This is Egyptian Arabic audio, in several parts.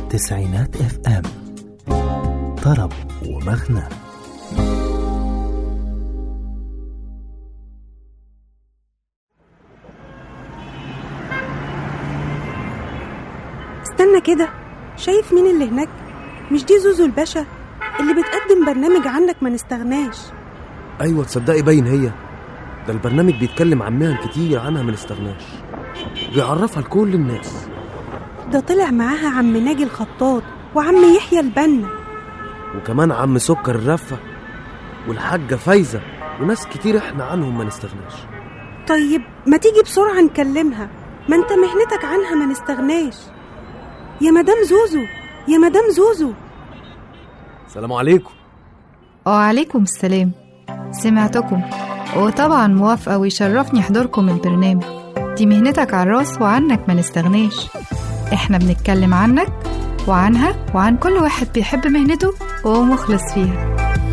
تسعينات اف ام طرب ومغنى استنى كده شايف مين اللي هناك مش دي زوزو الباشا اللي بتقدم برنامج عنك ما نستغناش ايوه تصدقي باين هي ده البرنامج بيتكلم عن مهن كتير عنها ما نستغناش بيعرفها لكل الناس ده طلع معاها عم ناجي الخطاط وعم يحيى البنا وكمان عم سكر الرفة والحاجة فايزة وناس كتير احنا عنهم ما نستغناش طيب ما تيجي بسرعة نكلمها ما انت مهنتك عنها ما نستغناش يا مدام زوزو يا مدام زوزو سلام عليكم وعليكم السلام سمعتكم وطبعا موافقة ويشرفني حضوركم البرنامج دي مهنتك على الراس وعنك ما نستغناش احنا بنتكلم عنك وعنها وعن كل واحد بيحب مهنته وهو مخلص فيها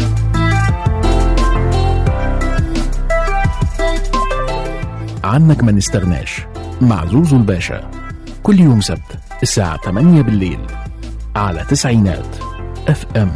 عنك ما نستغناش مع زوزو الباشا كل يوم سبت الساعة 8 بالليل على تسعينات اف ام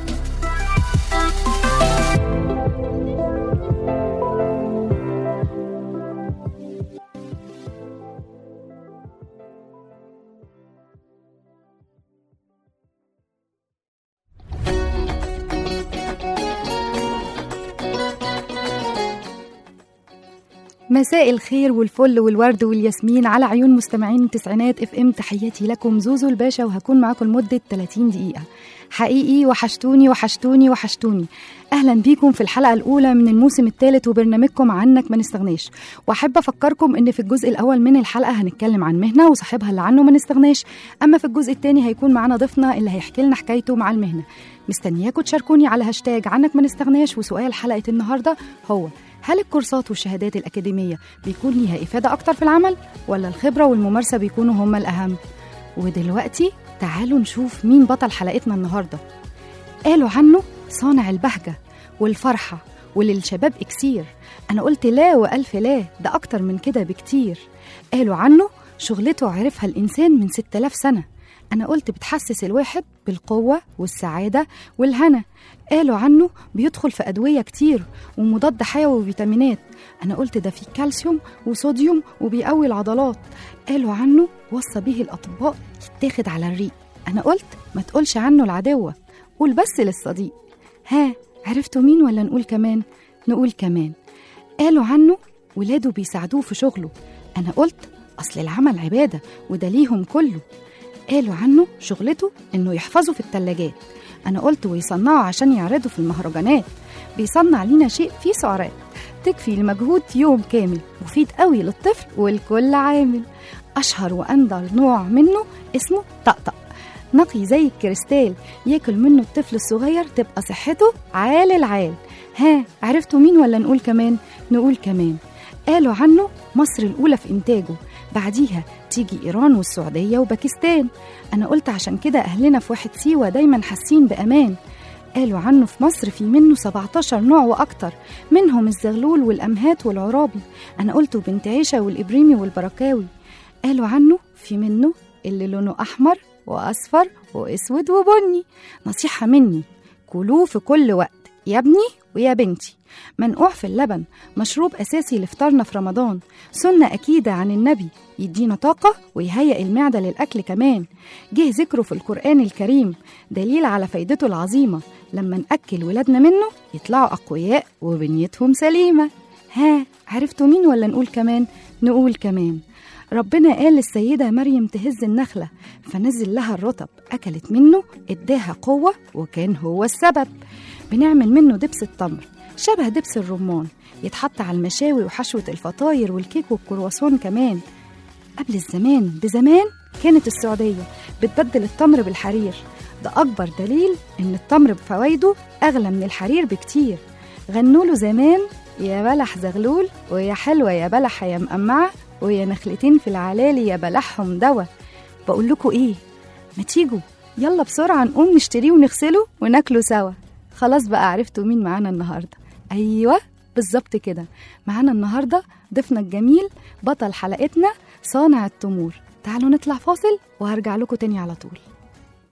مساء الخير والفل والورد والياسمين على عيون مستمعين التسعينات اف ام تحياتي لكم زوزو الباشا وهكون معاكم لمدة 30 دقيقة حقيقي وحشتوني وحشتوني وحشتوني اهلا بيكم في الحلقة الاولى من الموسم الثالث وبرنامجكم عنك ما نستغناش واحب افكركم ان في الجزء الاول من الحلقة هنتكلم عن مهنة وصاحبها اللي عنه ما نستغناش اما في الجزء الثاني هيكون معانا ضيفنا اللي هيحكي لنا حكايته مع المهنة مستنياكم تشاركوني على هاشتاج عنك ما نستغناش وسؤال حلقة النهاردة هو هل الكورسات والشهادات الأكاديمية بيكون ليها إفادة أكتر في العمل ولا الخبرة والممارسة بيكونوا هما الأهم؟ ودلوقتي تعالوا نشوف مين بطل حلقتنا النهاردة قالوا عنه صانع البهجة والفرحة وللشباب إكسير أنا قلت لا وألف لا ده أكتر من كده بكتير قالوا عنه شغلته عرفها الإنسان من 6000 سنة أنا قلت بتحسس الواحد بالقوة والسعادة والهنا قالوا عنه بيدخل في أدوية كتير ومضاد حيوي وفيتامينات أنا قلت ده فيه كالسيوم وصوديوم وبيقوي العضلات قالوا عنه وصى به الأطباء يتاخد على الريق أنا قلت ما تقولش عنه العدوة قول بس للصديق ها عرفتوا مين ولا نقول كمان نقول كمان قالوا عنه ولاده بيساعدوه في شغله أنا قلت أصل العمل عبادة وده ليهم كله قالوا عنه شغلته إنه يحفظه في التلاجات أنا قلت ويصنعه عشان يعرضه في المهرجانات بيصنع لينا شيء فيه سعرات تكفي المجهود يوم كامل مفيد قوي للطفل والكل عامل أشهر وأندر نوع منه اسمه طقطق نقي زي الكريستال ياكل منه الطفل الصغير تبقى صحته عال العال ها عرفتوا مين ولا نقول كمان نقول كمان قالوا عنه مصر الأولى في إنتاجه بعديها تيجي إيران والسعودية وباكستان أنا قلت عشان كده أهلنا في واحد سيوة دايما حاسين بأمان قالوا عنه في مصر في منه 17 نوع وأكتر منهم الزغلول والأمهات والعرابي أنا قلت بنت عيشة والإبريمي والبركاوي قالوا عنه في منه اللي لونه أحمر وأصفر وأسود وبني نصيحة مني كلوه في كل وقت يا ابني ويا بنتي منقوع في اللبن مشروب أساسي لفطارنا في رمضان سنة أكيدة عن النبي يدينا طاقة ويهيئ المعدة للأكل كمان جه ذكره في القرآن الكريم دليل على فايدته العظيمة لما نأكل ولادنا منه يطلعوا أقوياء وبنيتهم سليمة ها عرفتوا مين ولا نقول كمان نقول كمان ربنا قال للسيدة مريم تهز النخلة فنزل لها الرطب أكلت منه اداها قوة وكان هو السبب بنعمل منه دبس التمر شبه دبس الرمان يتحط على المشاوي وحشوة الفطاير والكيك والكرواسون كمان قبل الزمان بزمان كانت السعودية بتبدل التمر بالحرير ده أكبر دليل إن التمر بفوايده أغلى من الحرير بكتير غنوا له زمان يا بلح زغلول ويا حلوة يا بلح يا مقمعة ويا نخلتين في العلالي يا بلحهم دوا بقول لكم إيه ما تيجوا يلا بسرعة نقوم نشتريه ونغسله وناكله سوا خلاص بقى عرفتوا مين معانا النهاردة أيوة بالظبط كده معانا النهاردة ضيفنا الجميل بطل حلقتنا صانع التمور تعالوا نطلع فاصل وهرجع لكم تاني على طول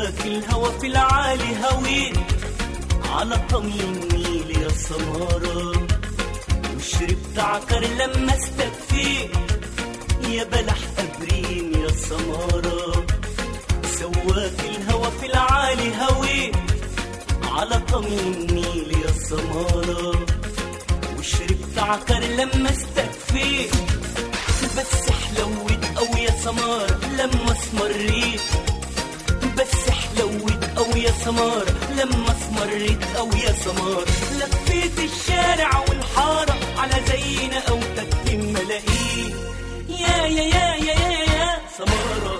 سواك الهوى في العالي هويت على طمي النيل يا سمارة وشربت عكر لما استكفيت يا بلح أبريم يا سمارة سواك الهوى في العالي هويت على طمي النيل يا سمارة وشربت عكر لما استكفيت بس حلوت أو يا سمارة لما اسمريت بس حلوت أو يا سمار لما اسمرت أو يا سمار لفيت الشارع والحارة على زينا أو تكتم ملاقيه يا يا يا يا يا يا سمارة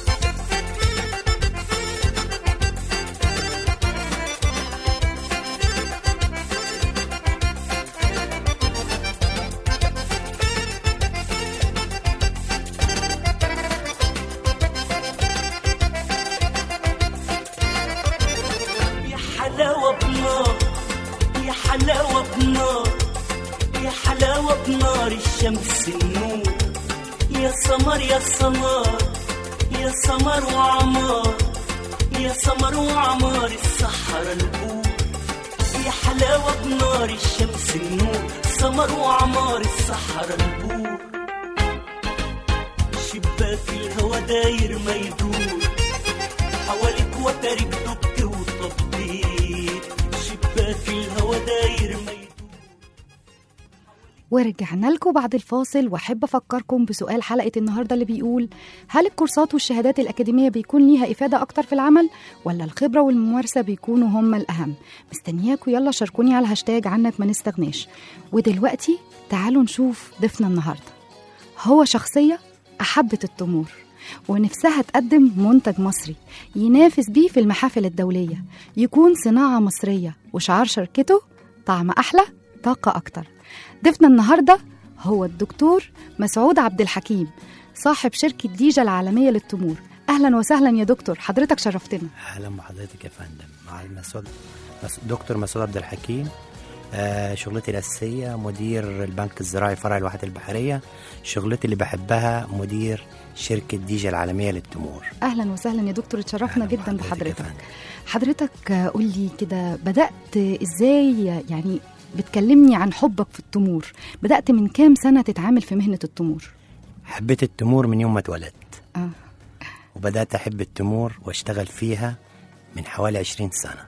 يا حلاوة بنار يا حلاوة بنار يا حلاوة بنار الشمس النور يا سمر يا سمر يا سمر وعمار يا سمر وعمار الصحراء البور يا حلاوة بنار الشمس النور سمر وعمار الصحراء البور شباك الهوى داير ما يدور حواليك وترك دبت وطبيت شباك الهوى داير ما يدور ورجعنا لكم بعد الفاصل واحب افكركم بسؤال حلقه النهارده اللي بيقول هل الكورسات والشهادات الاكاديميه بيكون ليها افاده اكتر في العمل ولا الخبره والممارسه بيكونوا هما الاهم مستنياكم يلا شاركوني على الهاشتاج عنك ما نستغناش ودلوقتي تعالوا نشوف ضيفنا النهارده هو شخصيه احبت التمور ونفسها تقدم منتج مصري ينافس بيه في المحافل الدوليه يكون صناعه مصريه وشعار شركته طعم احلى طاقه اكتر ضيفنا النهارده هو الدكتور مسعود عبد الحكيم صاحب شركة ديجا العالمية للتمور أهلا وسهلا يا دكتور حضرتك شرفتنا اهلا بحضرتك يا فندم مع المسعود مس- دكتور مسعود عبد الحكيم آه شغلتي الأساسية مدير البنك الزراعي فرع الواحات البحرية شغلتي اللي بحبها مدير شركة ديجا العالمية للتمور أهلا وسهلا يا دكتور اتشرفنا أهلاً جدا بحضرتك يا بحضرتك فندم. حضرتك آه، قول لي كده بدأت إزاي يعني بتكلمني عن حبك في التمور بدأت من كام سنة تتعامل في مهنة التمور حبيت التمور من يوم ما اتولدت آه. وبدأت أحب التمور واشتغل فيها من حوالي عشرين سنة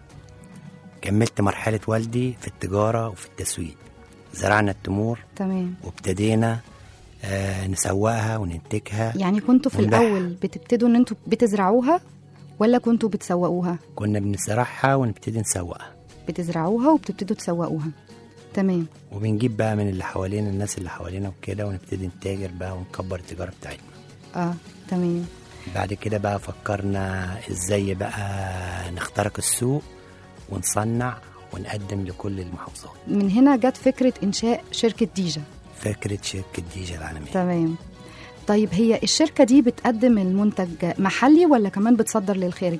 كملت مرحلة والدي في التجارة وفي التسويق زرعنا التمور تمام وابتدينا آه نسوقها وننتجها يعني كنتوا في ونبيعها. الأول بتبتدوا إن أنتوا بتزرعوها ولا كنتوا بتسوقوها كنا بنزرعها ونبتدي نسوقها بتزرعوها وبتبتدوا تسوقوها تمام وبنجيب بقى من اللي حوالينا الناس اللي حوالينا وكده ونبتدي نتاجر بقى ونكبر التجارة بتاعتنا اه تمام بعد كده بقى فكرنا ازاي بقى نخترق السوق ونصنع ونقدم لكل المحافظات من هنا جت فكرة إنشاء شركة ديجا فكرة شركة ديجا العالمية تمام طيب هي الشركة دي بتقدم المنتج محلي ولا كمان بتصدر للخارج؟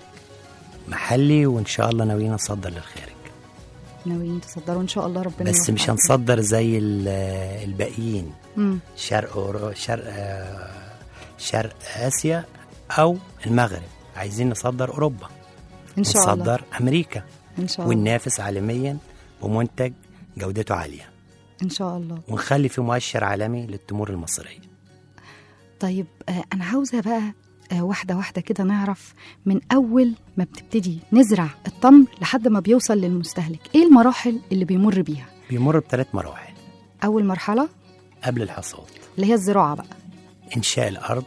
محلي وان شاء الله ناويين نصدر للخارج ناويين تصدروا إن شاء الله ربنا بس مش يوفقكم. هنصدر زي ال- الباقيين مم. شرق أورو- شرق آه، شرق اسيا او المغرب عايزين نصدر اوروبا إن شاء الله نصدر امريكا إن شاء الله وننافس عالميا بمنتج جودته عاليه إن شاء الله ونخلي في مؤشر عالمي للتمور المصريه طيب آه أنا عاوزة بقى آه واحدة واحدة كده نعرف من أول ما بتبتدي نزرع التمر لحد ما بيوصل للمستهلك إيه المراحل اللي بيمر بيها؟ بيمر بثلاث مراحل أول مرحلة قبل الحصاد اللي هي الزراعة بقى انشاء الارض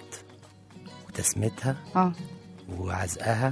وتسميتها اه وعزقها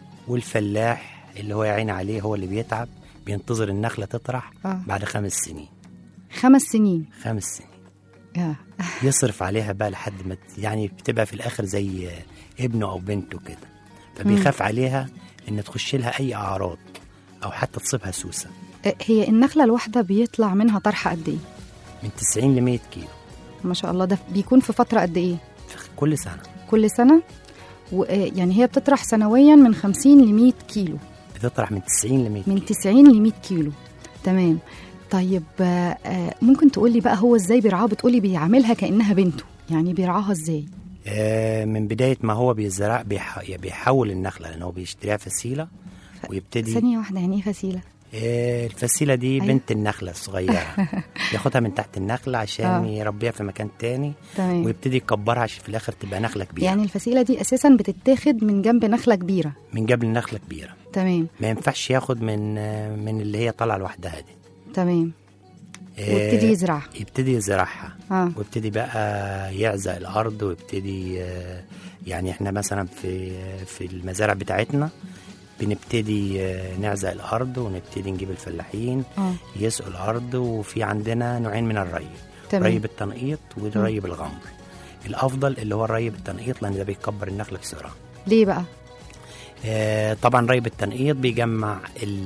والفلاح اللي هو يعين عليه هو اللي بيتعب بينتظر النخلة تطرح آه. بعد خمس سنين خمس سنين خمس سنين آه. يصرف عليها بقى لحد ما ت- يعني بتبقى في الآخر زي ابنه أو بنته كده فبيخاف عليها إن تخش لها أي أعراض أو حتى تصيبها سوسة آه، هي النخلة الواحدة بيطلع منها طرحة قد إيه؟ من 90 ل 100 كيلو ما شاء الله ده بيكون في فترة قد إيه؟ في كل سنة كل سنة و- آه، يعني هي بتطرح سنويا من 50 ل 100 كيلو بتطرح من 90 ل 100 من 90 ل 100 كيلو تمام طيب آه، آه، ممكن تقولي بقى هو ازاي بيرعاها بتقولي بيعاملها كأنها بنته يعني بيرعاها ازاي آه، من بدايه ما هو بيزرع بيح... بيحول النخله لان هو بيشتريها فسيله ويبتدي ثانيه واحده يعني ايه فسيله آه، الفسيله دي أيوة. بنت النخله الصغيره ياخدها من تحت النخله عشان آه. يربيها في مكان تاني تمام ويبتدي يكبرها عشان في الاخر تبقى نخله كبيره يعني الفسيله دي اساسا بتتاخد من جنب نخله كبيره من جبل نخله كبيره تمام ما ينفعش ياخد من آه، من اللي هي طالعه لوحدها دي تمام آه، ويبتدي يزرعها يبتدي يزرعها اه ويبتدي بقى يعزق الارض ويبتدي آه، يعني احنا مثلا في في المزارع بتاعتنا بنبتدي آه، نعزق الارض ونبتدي نجيب الفلاحين اه يسقوا الارض وفي عندنا نوعين من الري تمام. ري بالتنقيط وري بالغمر الافضل اللي هو الري بالتنقيط لان ده بيكبر النخله بسرعه ليه بقى آه، طبعا ري بالتنقيط بيجمع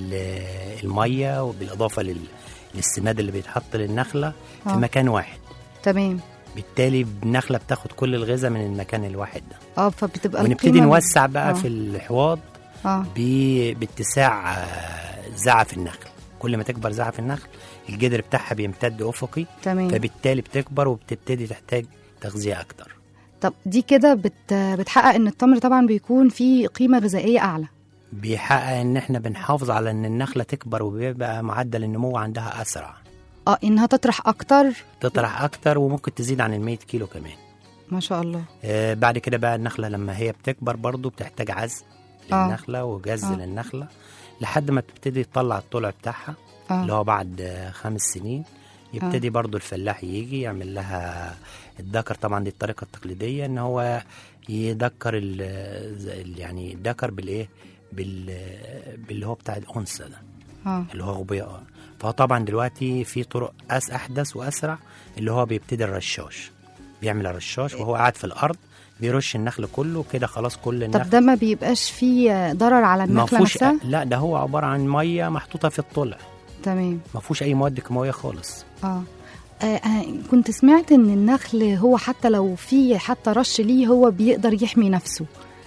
ال- الميه وبالاضافه لل- للسماد اللي بيتحط للنخله في آه. مكان واحد تمام بالتالي النخله بتاخد كل الغذاء من المكان الواحد ده اه فبتبقى ونبتدي القيمة- نوسع بقى آه. في الحواض اه ب- باتساع آه، زعف النخل كل ما تكبر زعف النخل الجدر بتاعها بيمتد افقي تمام فبالتالي بتكبر وبتبتدي تحتاج تغذيه اكتر طب دي كده بت... بتحقق ان التمر طبعا بيكون فيه قيمه غذائيه اعلى بيحقق ان احنا بنحافظ على ان النخله تكبر وبيبقى معدل النمو عندها اسرع اه انها تطرح اكتر تطرح اكتر وممكن تزيد عن ال 100 كيلو كمان ما شاء الله آه بعد كده بقى النخله لما هي بتكبر برضو بتحتاج عزل آه. للنخله وجز آه. للنخله لحد ما تبتدي تطلع الطلع بتاعها اللي اه هو بعد آه، خمس سنين يبتدي برضو الفلاح يجي يعمل لها الدكر طبعا دي الطريقه التقليديه ان هو يدكر ال ال- يعني الدكر بالايه بال باللي هو بتاع الانثى ده اه اللي هو غبياء فهو طبعا دلوقتي في طرق أس احدث واسرع اللي هو بيبتدي الرشاش بيعمل الرشاش وهو قاعد في الارض بيرش النخل كله كده خلاص كل طب النخل ده ما بيبقاش فيه ضرر على ما النخله فيهوش نفسها لا ده هو عباره عن ميه محطوطه في الطلع تمام ما فيهوش اي مواد كيماويه خالص اه آه، أنا كنت سمعت ان النخل هو حتى لو في حتى رش ليه هو بيقدر يحمي نفسه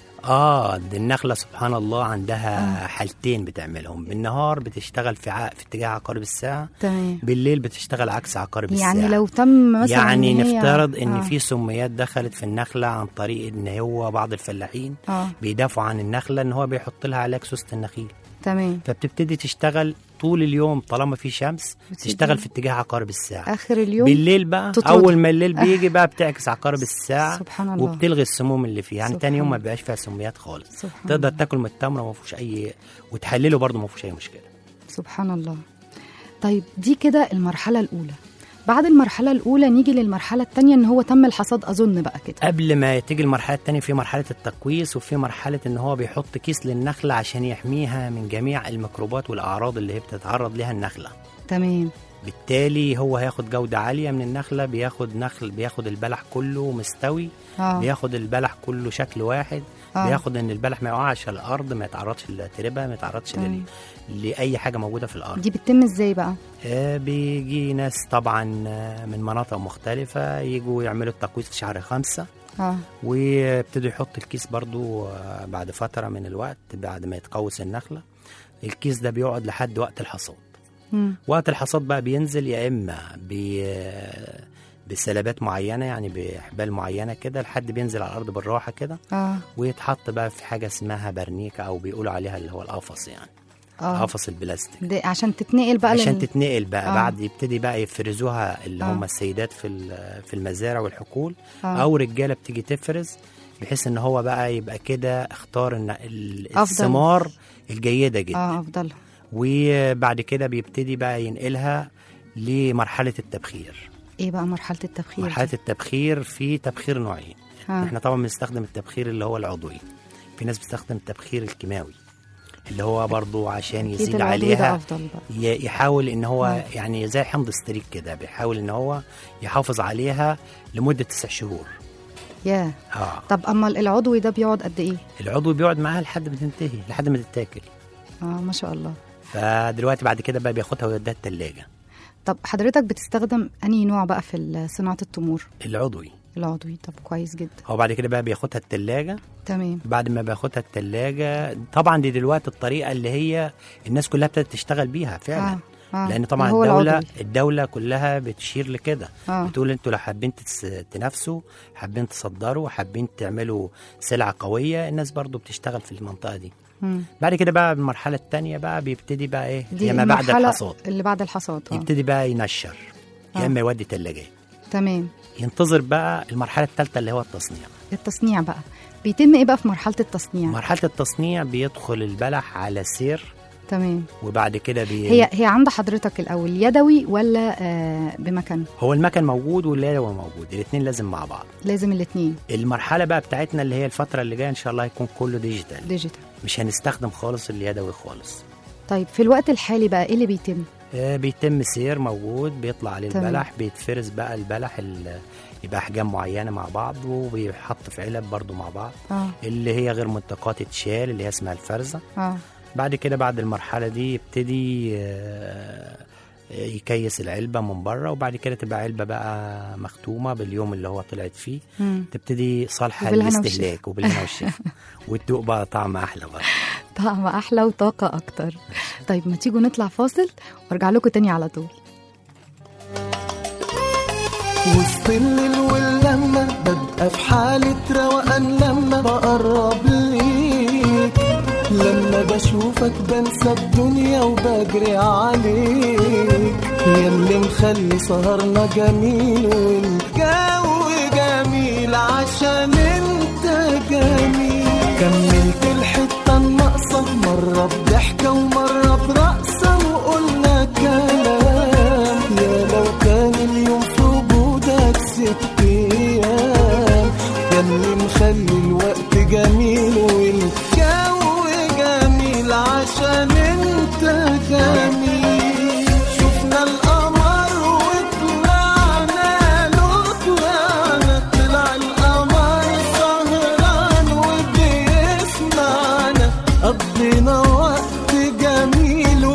اه دي النخله سبحان الله عندها آه. حالتين بتعملهم بالنهار بتشتغل في ع... في اتجاه عقارب الساعه تمام بالليل بتشتغل عكس عقارب الساعه يعني لو تم مثلا يعني إن هي- نفترض ان آه. في سميات دخلت في النخله عن طريق ان هو بعض الفلاحين اه بيدافعوا عن النخله ان هو بيحط لها علاج سوسه النخيل تمام فبتبتدي تشتغل طول اليوم طالما في شمس بتبتدي- تشتغل في اتجاه عقارب الساعه اخر اليوم بالليل بقى تطرد. اول ما الليل بيجي بقى بتعكس عقارب الساعه سبحان الله وبتلغي السموم اللي فيها يعني سبحان تاني يوم ما الله. بيبقاش فيها سميات خالص سبحان تقدر الله. تاكل من التمره وما فيهوش اي وتحلله برضه ما فيهوش اي مشكله سبحان الله طيب دي كده المرحله الاولى بعد المرحله الاولى نيجي للمرحله الثانيه ان هو تم الحصاد اظن بقى كده قبل ما تيجي المرحله الثانيه في مرحله التقويس وفي مرحله ان هو بيحط كيس للنخله عشان يحميها من جميع الميكروبات والاعراض اللي هي بتتعرض لها النخله تمام بالتالي هو هياخد جوده عاليه من النخله بياخد نخل بياخد البلح كله مستوي اه بياخد البلح كله شكل واحد آه. بياخد ان البلح ما يقعش على الارض ما يتعرضش للتربه ما يتعرضش لل... تمام. لاي حاجه موجوده في الارض دي بتتم ازاي بقى آه، بيجي ناس طبعا آه، من مناطق مختلفة يجوا يعملوا التقويس في شهر خمسة اه ويبتدوا يحط الكيس برضو آه، بعد فترة من الوقت بعد ما يتقوس النخلة الكيس ده بيقعد لحد وقت الحصاد مم. وقت الحصاد بقى بينزل يا إما ب- بسلبات معينة يعني بحبال معينة كده لحد بينزل على الأرض بالراحة كده اه ويتحط بقى في حاجة اسمها برنيكة أو بيقولوا عليها اللي هو القفص يعني اه قفص البلاستيك ده عشان تتنقل بقى عشان لل... تتنقل بقى آه. آه. بعد يبتدي بقى يفرزوها اللي آه. هم السيدات في ال- في المزارع والحقول آه. آه. او رجاله بتيجي تفرز بحيث ان هو بقى يبقى كده اختار ان ال- أفضل. الثمار الجيده جدا آه. اه افضل وبعد كده بيبتدي بقى ينقلها لمرحله التبخير ايه بقى مرحله التبخير مرحله دي؟ التبخير في تبخير نوعين آه. احنا طبعا بنستخدم التبخير اللي هو العضوي في ناس بتستخدم التبخير الكيماوي اللي هو برضو عشان أكيد يزيد العضوي ده عليها افضل بقى ي- يحاول ان هو آه. يعني زي حمض ستريك كده بيحاول ان هو يحافظ عليها لمده تسع شهور ياه اه طب اما العضوي ده بيقعد قد ايه العضو بيقعد معاها لحد ما تنتهي لحد ما تتاكل اه ما شاء الله فدلوقتي بعد كده بقى بياخدها ويوديها التلاجة طب حضرتك بتستخدم انهي نوع بقى في صناعه التمور العضوي العضوي طب كويس جدا هو بعد كده بقى بياخدها التلاجة تمام بعد ما بياخدها التلاجة طبعا دي دلوقتي الطريقة اللي هي الناس كلها ابتدت تشتغل بيها فعلا اه آه. لان طبعا هو الدوله العضوي. الدوله كلها بتشير لكده آه. بتقول انتوا لو حابين تس- تنافسوا حابين تصدروا حابين تعملوا سلعه قويه الناس برضو بتشتغل في المنطقه دي مم. بعد كده بقى المرحله الثانيه بقى بيبتدي بقى ايه دي هي ما بعد المرحلة الحصاد اللي بعد الحصاد اه يبتدي بقى ينشر آه. يا اما يودي ثلاجات تمام ينتظر بقى المرحله الثالثه اللي هو التصنيع التصنيع بقى بيتم ايه بقى في مرحله التصنيع مرحله التصنيع بيدخل البلح على سير تمام وبعد كده بي... هي هي عند حضرتك الاول يدوي ولا آه بمكان هو المكن موجود واليدوي موجود الاثنين لازم مع بعض لازم الاثنين المرحله بقى بتاعتنا اللي هي الفتره اللي جايه ان شاء الله هيكون كله ديجيتال ديجيتال مش هنستخدم خالص اليدوي خالص طيب في الوقت الحالي بقى ايه اللي بيتم آه، بيتم سير موجود بيطلع عليه تمام. البلح بيتفرز بقى البلح ال- يبقى احجام معينه مع بعض وبيحط في علب برضو مع بعض اه اللي هي غير منتقات تتشال اللي هي اسمها الفرزه اه بعد كده بعد المرحله دي يبتدي آه، يكيس العلبه من بره وبعد كده تبقى علبه بقى مختومه باليوم اللي هو طلعت فيه مم. تبتدي صالحه وبالهنا للاستهلاك وبالهنا والشفا وتدوق بقى طعم احلى بقى طعم احلى وطاقه اكتر طيب ما تيجوا نطلع فاصل وارجع لكم تاني على طول وسط الليل واللمة ببقى في حالة روقان لما بقرب ليك لما بشوفك بنسى الدنيا وبجري عليك يا اللي مخلي سهرنا جميل والجو جميل عشان انت جميل كملت الحتة الناقصة مرة بضحكة ومرة برقصة وقلنا كلام يا لو كان اليوم في وجودك ست ايام يا اللي مخلي الوقت جميل والجو جميل عشان انت جميل شفنا القمر وطلعنا له طلعنا طلع القمر سهران وبيسمعنا قضينا وقت جميل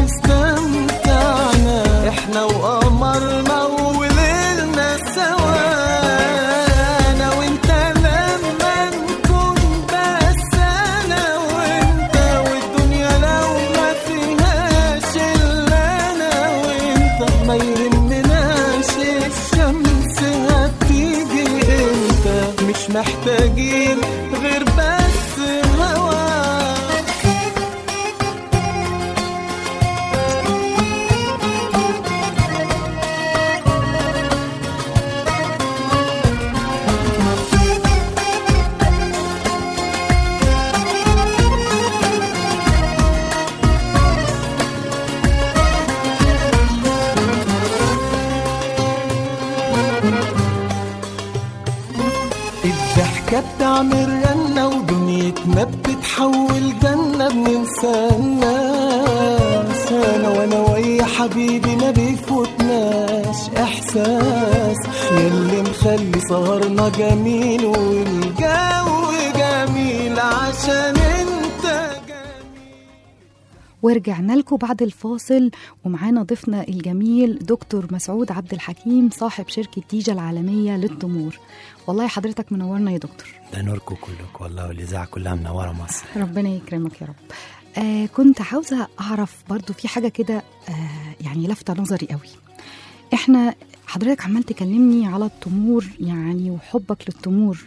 واستمتعنا احنا وقمرنا وليلنا سوا انا وانت لما نكون بس انا وانت والدنيا لو ما فيهاش الا انا وانت ما يهمناش الشمس هتيجي امتى مش محتاجين غير بس هواك الضحكة بتعمل رنة ودنيتنا بتتحول جنة بننسى الناس أنا وأنا ويا حبيبي ما بيفوتناش إحساس ياللي مخلي سهرنا جميل والجو جميل عشان أنت جميل ورجعنا لكم بعد الفاصل ومعانا ضيفنا الجميل دكتور مسعود عبد الحكيم صاحب شركة تيجا العالمية للتمور والله حضرتك منورنا يا دكتور ده نوركم كلكم والله والاذاعه كلها منوره مصر ربنا يكرمك يا رب آه كنت عاوزة أعرف برضو في حاجة كده آه يعني لفتة نظري قوي إحنا حضرتك عمال تكلمني على التمور يعني وحبك للتمور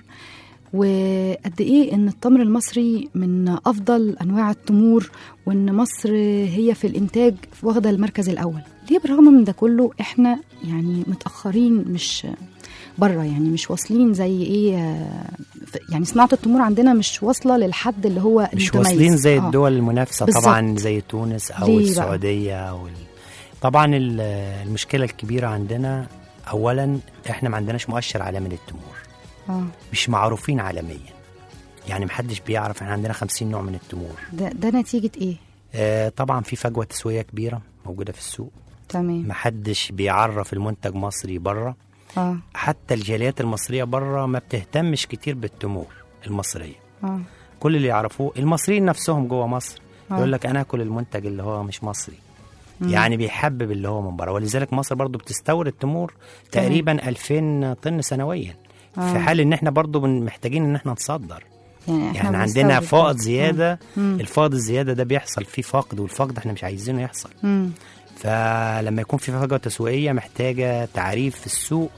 وقد إيه إن التمر المصري من أفضل أنواع التمور وإن مصر هي في الإنتاج واخدة المركز الأول ليه بالرغم من ده كله إحنا يعني متأخرين مش بره يعني مش واصلين زي ايه آه، ف- يعني صناعه التمور عندنا مش واصله للحد اللي هو مش المتميز. واصلين زي آه. الدول المنافسه بالظبط. طبعا زي تونس او ليه بقى؟ السعوديه او ال... طبعا ال- المشكله الكبيره عندنا اولا احنا ما عندناش مؤشر عالمي للتمور اه مش معروفين عالميا يعني محدش بيعرف احنا عندنا 50 نوع من التمور ده, ده نتيجه ايه آه طبعا في فجوه تسويقيه كبيره موجوده في السوق تمام محدش بيعرف المنتج مصري بره اه حتى الجاليات المصريه بره ما بتهتمش كتير بالتمور المصريه اه كل اللي يعرفوه المصريين نفسهم جوه مصر آه. يقول لك انا اكل المنتج اللي هو مش مصري يعني بيحبب اللي هو من بره ولذلك مصر برضو بتستورد تمور تمام. تقريبا 2000 طن سنويا آه. في حال ان احنا برضو بن- محتاجين ان احنا نصدر يعني احنا يعني عندنا بنستورد فائض بس. زياده مم. الفائض الزياده ده بيحصل فيه فقد والفقد احنا مش عايزينه يحصل مم. فلما يكون في فجوه تسويقيه محتاجه تعريف في السوق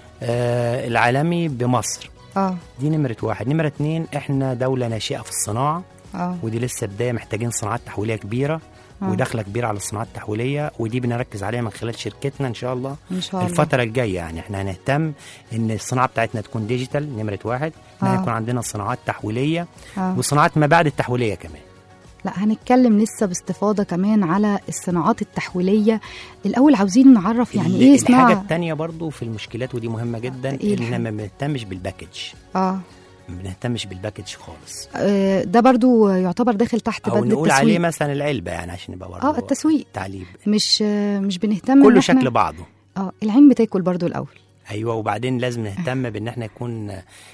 آه العالمي بمصر اه دي نمره واحد نمره اتنين احنا دوله ناشئه في الصناعه اه ودي لسه بدايه محتاجين صناعات تحويليه كبيره آه. ودخله كبيره على الصناعات التحويليه ودي بنركز عليها من خلال شركتنا ان شاء الله ان شاء الله الفترة الجاية يعني احنا هنهتم ان الصناعة بتاعتنا تكون ديجيتال نمرة واحد ان آه. يكون عندنا صناعات تحويلية آه. وصناعات ما بعد التحويلية كمان لا هنتكلم لسه باستفاضه كمان على الصناعات التحويليه الاول عاوزين نعرف يعني ال- ايه الحاجة صناعه التانية برضو في المشكلات ودي مهمة جدا إيه ان الحاجة؟ ما بنهتمش بالباكج اه ما بنهتمش بالباكج خالص آه، ده برضو يعتبر داخل تحت او بند نقول التسويق عليه مثلا العلبة يعني عشان نبقى برضو اه التسويق تعليب مش آه، مش بنهتم إن كله إحنا- شكل بعضه اه العين بتاكل برضو الاول ايوه وبعدين لازم نهتم بان احنا يكون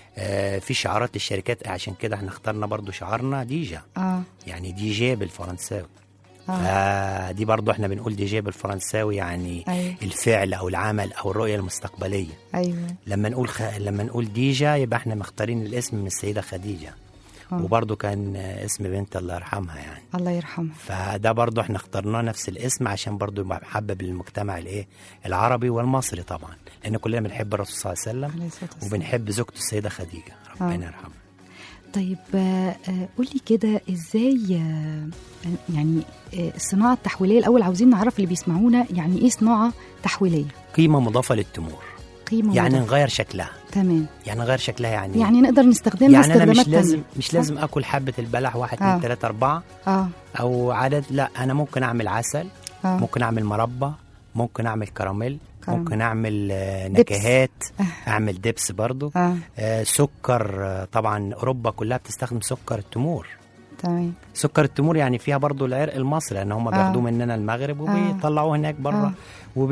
آه في شعارات للشركات عشان كده احنا اخترنا برضو شعارنا ديجا اه يعني دي جي بالفرنساوي اه آه دي برضو احنا بنقول دي جي بالفرنساوي يعني ايوه الفعل او العمل او الرؤيه المستقبليه ايوه لما نقول خ... لما نقول ديجا يبقى احنا مختارين الاسم من السيده خديجه آه. وبرضو كان آه، اسم بنت الله يرحمها يعني الله يرحمه فده برضو احنا اخترناه نفس الاسم عشان برضو يبقى محبب للمجتمع الايه العربي والمصري طبعا لان كلنا بنحب الرسول صلى الله عليه وسلم عليه الصلاه والسلام وبنحب زوجته السيده خديجه آه. ربنا يرحمها طيب آه، آه، قولي كده ازاي آه، يعني آه، الصناعه التحويليه الاول عاوزين نعرف اللي بيسمعونا يعني ايه صناعه تحويليه قيمه مضافه للتمور قيمه يعني وضع. نغير شكلها تمام يعني نغير شكلها يعني يعني نقدر نستخدمها يعني انا مش استخدامات لازم تانية. مش صح؟ لازم اكل حبه البلح واحد آه. اتنين تلاته اربعه اه او عدد لا انا ممكن اعمل عسل اه ممكن اعمل مربى ممكن اعمل كراميل كراميل. ممكن اعمل آه، دبس. نكهات اعمل دبس برضو اه آه، سكر آه، طبعا اوروبا كلها بتستخدم سكر التمور تمام سكر التمور يعني فيها برضو العرق المصري لان هم آه. بياخدوه مننا المغرب وبيطلعوه هناك بره آه.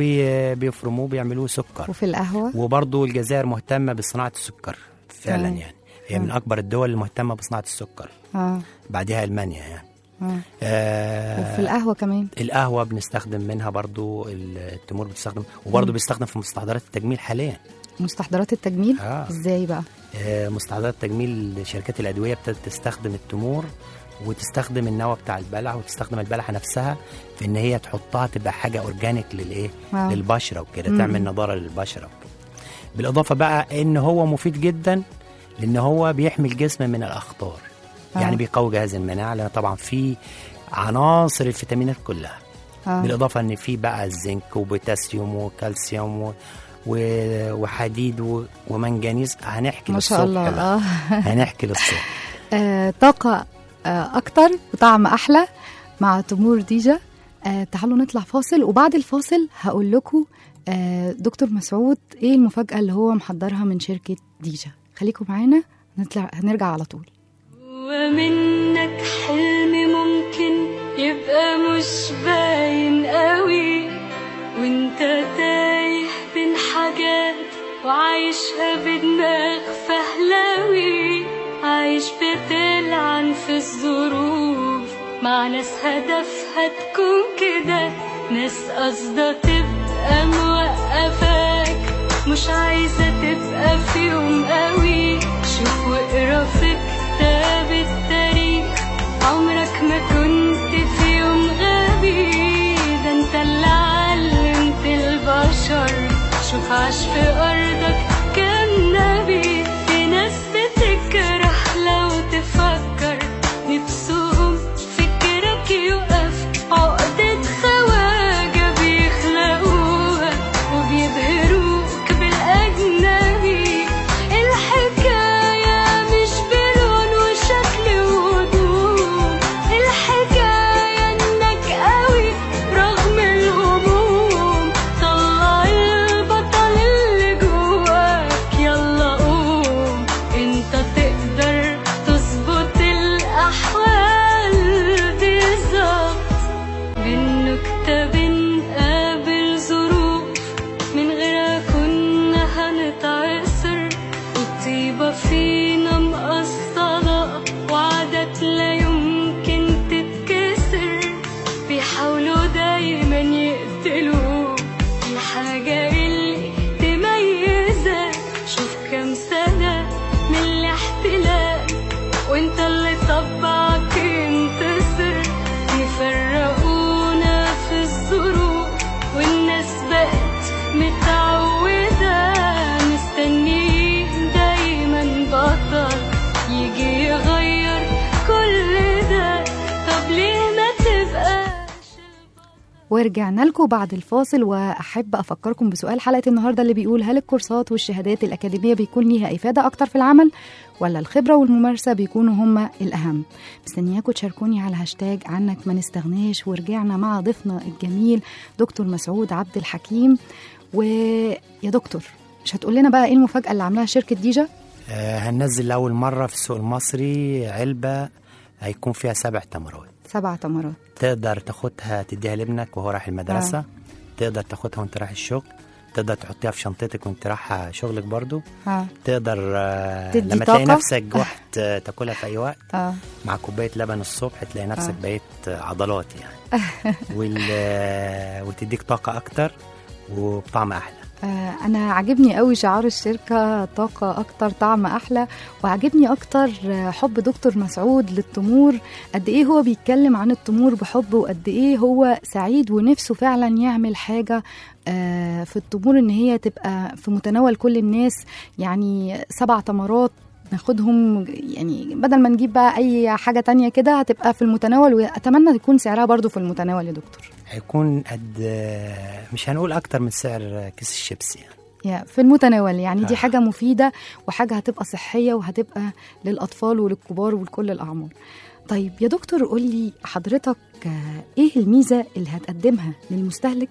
وبيفرموه بيعملوه سكر وفي القهوه وبرضو الجزائر مهتمه بصناعه السكر فعلا تمام. يعني هي من اكبر الدول المهتمه بصناعه السكر اه بعدها المانيا يعني اه آه وفي القهوه كمان القهوه بنستخدم منها برضو التمور بتستخدم وبرضو مم. بيستخدم في مستحضرات التجميل حاليا مستحضرات التجميل آه. ازاي بقى آه مستحضرات التجميل شركات الادويه ابتدت تستخدم التمور وتستخدم النوى بتاع البلح وتستخدم البلحه نفسها في ان هي تحطها تبقى حاجه اورجانيك للايه آه. للبشره وكده مم. تعمل نضاره للبشره وكده بالاضافه بقى ان هو مفيد جدا لان هو بيحمي الجسم من الاخطار آه. يعني بيقوي جهاز المناعه لان طبعا في عناصر الفيتامينات كلها اه بالاضافه ان في بقى الزنك وبوتاسيوم وكالسيوم و... و- وحديد و... ومنجنيز هنحكي ما شاء للصبح الله بقى. اه هنحكي للصبح آه، طاقة آه، أكتر وطعم أحلى مع تمور ديجا آه، تعالوا نطلع فاصل وبعد الفاصل هقول لكم آه، دكتور مسعود إيه المفاجأة اللي هو محضرها من شركة ديجا خليكم معانا نطلع هنرجع على طول ومنك حلم ممكن يبقى مش باين قوي وانت تايه بين حاجات وعايشها بدماغ فهلاوي عايش بتلعن في الظروف مع ناس هدفها تكون كده ناس قصدها تبقى موقفاك مش عايزة تبقى في يوم قوي شوف واقرا في كتاب التاريخ عمرك ما كنت في يوم غبي ده انت اللي علمت البشر شوف عاش في ارضك كان نبي في ناس بتكره لو تفكر نفسهم فكرك يقف عقدة خواجة بيخلقوها وبيبهروك بالأجنبي الحكاية مش بلون وشكل ودود الحكاية انك قوي رغم الهموم طلع البطل اللي جواك ورجعنا لكم بعد الفاصل واحب افكركم بسؤال حلقه النهارده اللي بيقول هل الكورسات والشهادات الاكاديميه بيكون ليها افاده اكتر في العمل ولا الخبره والممارسه بيكونوا هما الاهم مستنياكم تشاركوني على هاشتاج عنك ما نستغناش ورجعنا مع ضيفنا الجميل دكتور مسعود عبد الحكيم ويا دكتور مش هتقول لنا بقى ايه المفاجاه اللي عاملاها شركه ديجا آه، هننزل لأول مرة في السوق المصري علبة هيكون فيها سبع تمرات سبع تمرات تقدر تاخدها تديها لابنك وهو رايح المدرسة آه. تقدر تاخدها وانت رايح الشغل تقدر تحطيها في شنطتك وانت رايحة شغلك برضو اه تقدر آه، تدي لما تلاقي طاقة. نفسك جحت آه، تاكلها في أي وقت اه مع كوباية لبن الصبح تلاقي نفسك آه. بقيت عضلات يعني وال... آه، وتديك طاقة أكتر وبطعم أحلى آه، انا عاجبني قوي شعار الشركه طاقه اكتر طعم احلى وعاجبني اكتر آه، حب دكتور مسعود للتمور قد ايه هو بيتكلم عن التمور بحب وقد ايه هو سعيد ونفسه فعلا يعمل حاجه آه، في التمور ان هي تبقى في متناول كل الناس يعني سبع تمرات ناخدهم يعني بدل ما نجيب بقى اي حاجه تانية كده هتبقى في المتناول واتمنى يكون سعرها برضو في المتناول يا دكتور هيكون قد آه، مش هنقول أكتر من سعر كيس الشيبسي يعني يا في المتناول يعني دي آه. حاجة مفيدة وحاجة هتبقى صحية وهتبقى للأطفال وللكبار ولكل الأعمار طيب يا دكتور قول لي حضرتك آه، ايه الميزة اللي هتقدمها للمستهلك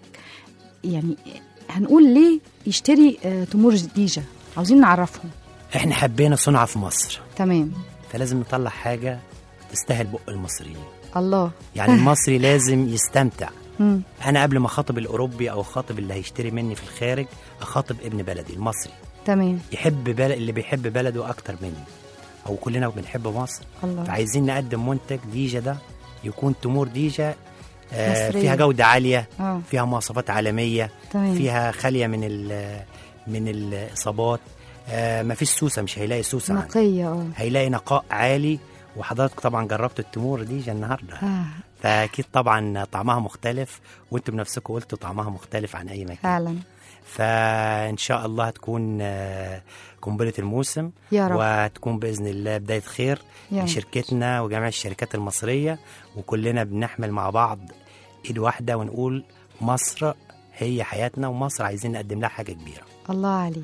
يعني هنقول ليه يشتري آه، تمور ديجا عاوزين نعرفهم احنا حبينا صنعة في مصر تمام فلازم نطلع حاجة تستاهل بق المصريين الله يعني المصري لازم يستمتع مم. انا قبل ما اخاطب الاوروبي او اخاطب اللي هيشتري مني في الخارج اخاطب ابن بلدي المصري تمام يحب بلد اللي بيحب بلده اكتر مني او كلنا بنحب مصر الله فعايزين نقدم منتج ديجا ده يكون تمور ديجا آه مصرية. فيها جودة عالية اه فيها مواصفات عالمية تمام فيها خالية من ال من الإصابات آه ما فيش سوسة مش هيلاقي سوسة عندي. نقية اه هيلاقي نقاء عالي وحضرتك طبعا جربت التمور ديجا النهارده آه، فاكيد طبعا طعمها مختلف وانتم بنفسكم قلتوا طعمها مختلف عن اي مكان فعلا فان شاء الله هتكون آه، قنبله الموسم يا رب وهتكون باذن الله بدايه خير يا رب. لشركتنا وجميع الشركات المصريه وكلنا بنحمل مع بعض ايد واحده ونقول مصر هي حياتنا ومصر عايزين نقدم لها حاجه كبيره الله عليك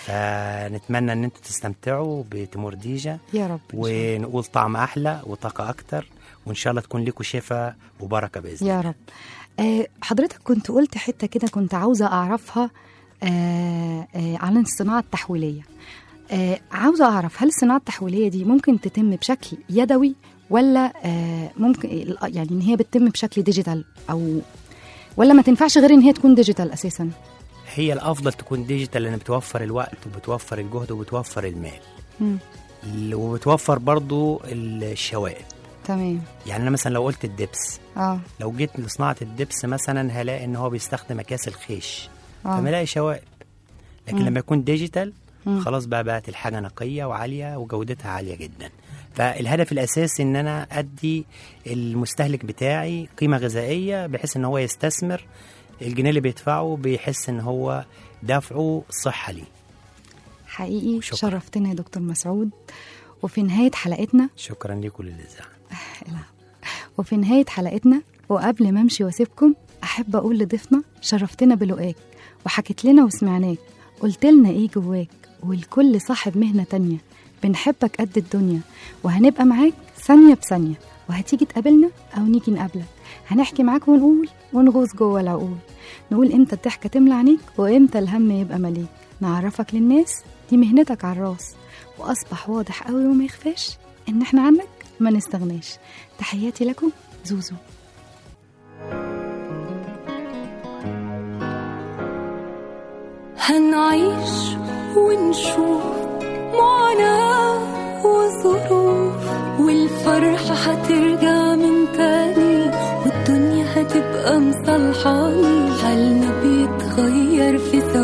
فنتمنى ان انتم تستمتعوا بتمور ديجا يا رب إن شاء الله. ونقول طعم احلى وطاقه اكتر وان شاء الله تكون لكم شفاء وبركه باذن يا رب آه حضرتك كنت قلت حتة كده كنت عاوزة أعرفها آه آه عن الصناعة التحويلية آه عاوزة أعرف هل الصناعة التحويلية دي ممكن تتم بشكل يدوي ولا آه ممكن يعني إن هي بتتم بشكل ديجيتال أو ولا ما تنفعش غير إن هي تكون ديجيتال أساسا هي الافضل تكون ديجيتال لان بتوفر الوقت وبتوفر الجهد وبتوفر المال مم. ال- وبتوفر برضو الشوائب تمام يعني انا مثلا لو قلت الدبس اه لو جيت لصناعه الدبس مثلا هلاقي ان هو بيستخدم اكياس الخيش اه فما الاقي شوائب لكن مم. لما يكون ديجيتال مم. خلاص بقى بقت الحاجه نقيه وعاليه وجودتها عاليه جدا فالهدف الاساسي ان انا ادي المستهلك بتاعي قيمه غذائيه بحيث ان هو يستثمر الجنيه اللي بيدفعه بيحس ان هو دفعه صحه ليه حقيقي شكرا. شرفتنا يا دكتور مسعود وفي نهاية حلقتنا شكرا لكم للاذاعه وفي نهاية حلقتنا وقبل ما امشي واسيبكم احب اقول لضيفنا شرفتنا بلقاك وحكيت لنا وسمعناك قلت لنا ايه جواك والكل صاحب مهنة تانية بنحبك قد الدنيا وهنبقى معاك ثانية بثانية وهتيجي تقابلنا أو نيجي نقابلك هنحكي معاك ونقول ونغوص جوه العقول نقول امتى الضحكة تملى عينيك وامتى الهم يبقى مليك نعرفك للناس دي مهنتك على الراس وأصبح واضح قوي وما يخفاش إن احنا عنك ما نستغناش تحياتي لكم زوزو هنعيش ونشوف معاناة وظروف والفرحة هترجع من تاني والدنيا هتبقى مصالحاني حالنا بيتغير في ثواني